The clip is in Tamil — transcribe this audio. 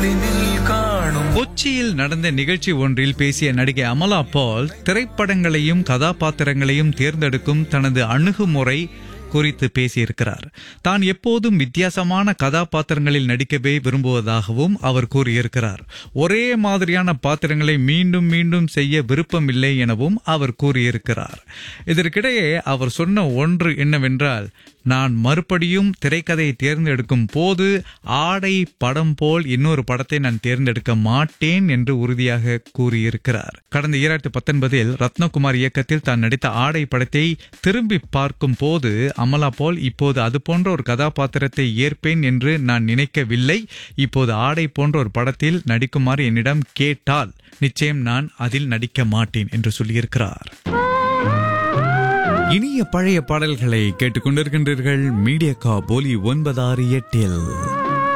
பொழினில் காணும் கொச்சியில் நடந்த நிகழ்ச்சி ஒன்றில் பேசிய நடிகை அமலா பால் திரைப்படங்களையும் கதாபாத்திரங்களையும் தேர்ந்தெடுக்கும் தனது அணுகுமுறை குறித்து பேசியிருக்கிறார் தான் எப்போதும் வித்தியாசமான கதாபாத்திரங்களில் நடிக்கவே விரும்புவதாகவும் அவர் கூறியிருக்கிறார் ஒரே மாதிரியான பாத்திரங்களை மீண்டும் மீண்டும் செய்ய விருப்பமில்லை எனவும் அவர் கூறியிருக்கிறார் இதற்கிடையே அவர் சொன்ன ஒன்று என்னவென்றால் நான் மறுபடியும் திரைக்கதையை தேர்ந்தெடுக்கும் போது ஆடை படம் போல் இன்னொரு படத்தை நான் தேர்ந்தெடுக்க மாட்டேன் என்று உறுதியாக கூறியிருக்கிறார் கடந்த இரண்டாயிரத்தி பத்தொன்பதில் ரத்னகுமார் இயக்கத்தில் தான் நடித்த ஆடை படத்தை திரும்பி பார்க்கும் போது அமலா போல் இப்போது அது போன்ற ஒரு கதாபாத்திரத்தை ஏற்பேன் என்று நான் நினைக்கவில்லை இப்போது ஆடை போன்ற ஒரு படத்தில் நடிக்குமாறு என்னிடம் கேட்டால் நிச்சயம் நான் அதில் நடிக்க மாட்டேன் என்று சொல்லியிருக்கிறார் இனிய பழைய பாடல்களை கேட்டுக்கொண்டிருக்கின்றீர்கள் மீடியா கா போலி ஒன்பதாறு எட்டில்